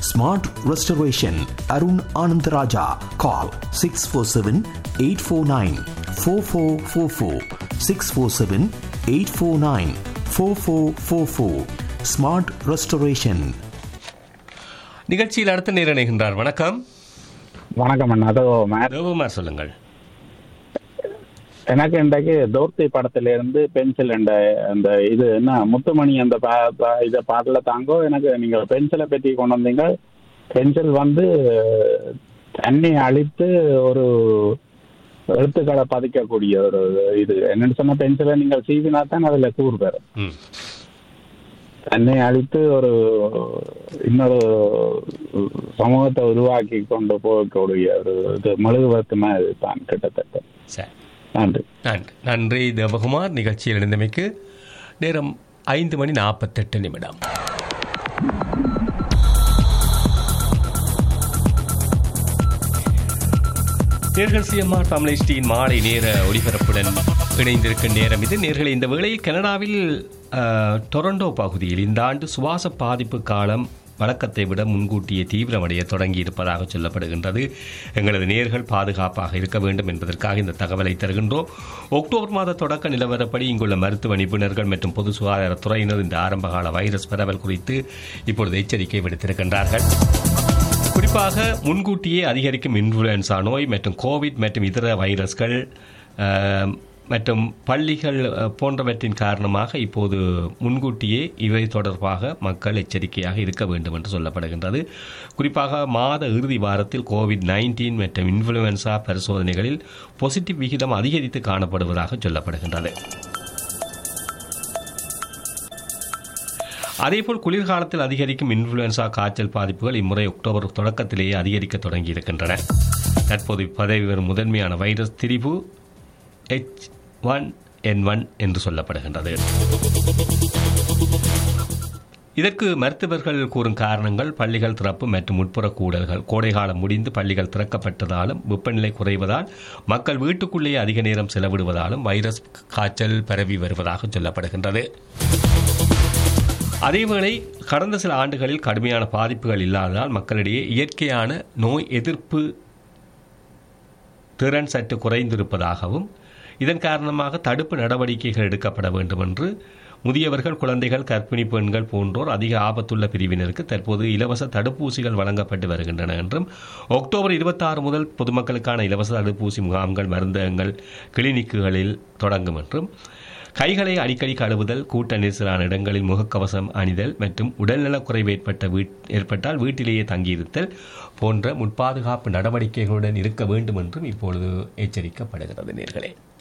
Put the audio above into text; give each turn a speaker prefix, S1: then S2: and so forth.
S1: smart restoration Arun Anandaraja call six four seven eight four nine four four four four six four seven eight four nine four four four four smart restoration
S2: நிகழ்ச்சியில் அடுத்த நேரம் இணைகின்றார் வணக்கம்
S3: வணக்கம் அண்ணா அதோ math
S2: Devakumar சொல்லுங்கள்
S3: எனக்கு இன்றைக்கு தோர்த்தி படத்துல இருந்து பென்சில் என்ற அந்த இது என்ன முத்துமணி அந்த பா- பா- இத பாடல தாங்கோ எனக்கு நீங்க பென்சிலை பற்றி கொண்டு வந்தீங்க பென்சில் வந்து தண்ணி அழித்து ஒரு எழுத்துக்களை பதிக்கக்கூடிய ஒரு இது என்னன்னு சொன்ன பென்சிலை நீங்கள் சீவினா தான் அதுல கூறு பெறும்
S2: ம்
S3: தன்னை அழித்து ஒரு இன்னொரு சமூகத்தை உருவாக்கி கொண்டு போகக்கூடிய ஒரு இது மெழுகுவர்த்து மாதிரி தான் கிட்டத்தட்ட
S2: சரி
S3: நன்றி
S2: நன்றி நன்றி தேவகுமார் நிகழ்ச்சியில் இணைந்தமைக்கு நேரம் ஐந்து மணி நாற்பத்தெட்டு நிமிடம் நேர்கள் சிஎம்ஆர் ஃபேமிலிஸ்டியின் மாலை நேர ஒளிபரப்புடன் இணைந்திருக்கும் நேரம் இது நேர்களை இந்த வேளையில் கனடாவில் அஹ், டொரண்டோ பகுதியில் இந்த ஆண்டு சுவாச பாதிப்பு காலம் வழக்கத்தை விட முன்கூட்டியே தீவிரமடைய தொடங்கி இருப்பதாக சொல்லப்படுகின்றது எங்களது நேர்கள் பாதுகாப்பாக இருக்க வேண்டும் என்பதற்காக இந்த தகவலை தருகின்றோம் அக்டோபர் மாத தொடக்க நிலவரப்படி இங்குள்ள மருத்துவ நிபுணர்கள் மற்றும் பொது சுகாதாரத்துறையினர் இந்த ஆரம்பகால வைரஸ் பரவல் குறித்து இப்பொழுது எச்சரிக்கை விடுத்திருக்கின்றார்கள் குறிப்பாக முன்கூட்டியே அதிகரிக்கும் இன்ஃப்ளூயன்சா நோய் மற்றும் கோவிட் மற்றும் இதர வைரஸ்கள் அஹ், மற்றும் பள்ளிகள் அஹ், போன்றவற்றின் காரணமாக இப்போது முன்கூட்டியே இவை தொடர்பாக மக்கள் எச்சரிக்கையாக இருக்க வேண்டும் என்று சொல்லப்படுகின்றது குறிப்பாக மாத இறுதி வாரத்தில் கோவிட் நைன்டீன் மற்றும் இன்ஃப்ளூயன்சா பரிசோதனைகளில் பாசிட்டிவ் விகிதம் அதிகரித்து காணப்படுவதாக சொல்லப்படுகின்றது அதேபோல் குளிர்காலத்தில் அதிகரிக்கும் இன்ஃப்ளூயன்சா காய்ச்சல் பாதிப்புகள் இம்முறை அக்டோபர் தொடக்கத்திலேயே அதிகரிக்க தொடங்கி இருக்கின்றன தற்போது பதவி வரும் முதன்மையான வைரஸ் திரிபு எச் ஒன் என் ஒன் என்று சொல்லப்படுகின்றது இதற்கு மருத்துவர்கள் கூறும் காரணங்கள் பள்ளிகள் திறப்பு மற்றும் உட்புற கூடல்கள் கோடைகாலம் முடிந்து பள்ளிகள் திறக்கப்பட்டதாலும் வெப்பநிலை குறைவதால் மக்கள் வீட்டுக்குள்ளேயே அதிக நேரம் செலவிடுவதாலும் வைரஸ் காய்ச்சல் பரவி வருவதாக சொல்லப்படுகின்றது அதேவேளை கடந்த சில ஆண்டுகளில் கடுமையான பாதிப்புகள் இல்லாததால் மக்களிடையே இயற்கையான நோய் எதிர்ப்பு திறன் சற்று குறைந்திருப்பதாகவும் இதன் காரணமாக தடுப்பு நடவடிக்கைகள் எடுக்கப்பட வேண்டும் என்று முதியவர்கள் குழந்தைகள் கர்ப்பிணி பெண்கள் போன்றோர் அதிக ஆபத்துள்ள பிரிவினருக்கு தற்போது இலவச தடுப்பூசிகள் வழங்கப்பட்டு வருகின்றன என்றும் அக்டோபர் இருபத்தாறு முதல் பொதுமக்களுக்கான இலவச தடுப்பூசி முகாம்கள் மருந்தகங்கள் கிளினிக்குகளில் தொடங்கும் என்றும் கைகளை அடிக்கடி கழுவுதல் கூட்ட நெரிசலான இடங்களில் முகக்கவசம் அணிதல் மற்றும் உடல்நலக் குறைவு ஏற்பட்ட வீட் ஏற்பட்டால் வீட்டிலேயே தங்கியிருத்தல் போன்ற முற்பாதுகாப்பு நடவடிக்கைகளுடன் இருக்க வேண்டும் என்றும் இப்பொழுது எச்சரிக்கப்படுகிறது நேர்களே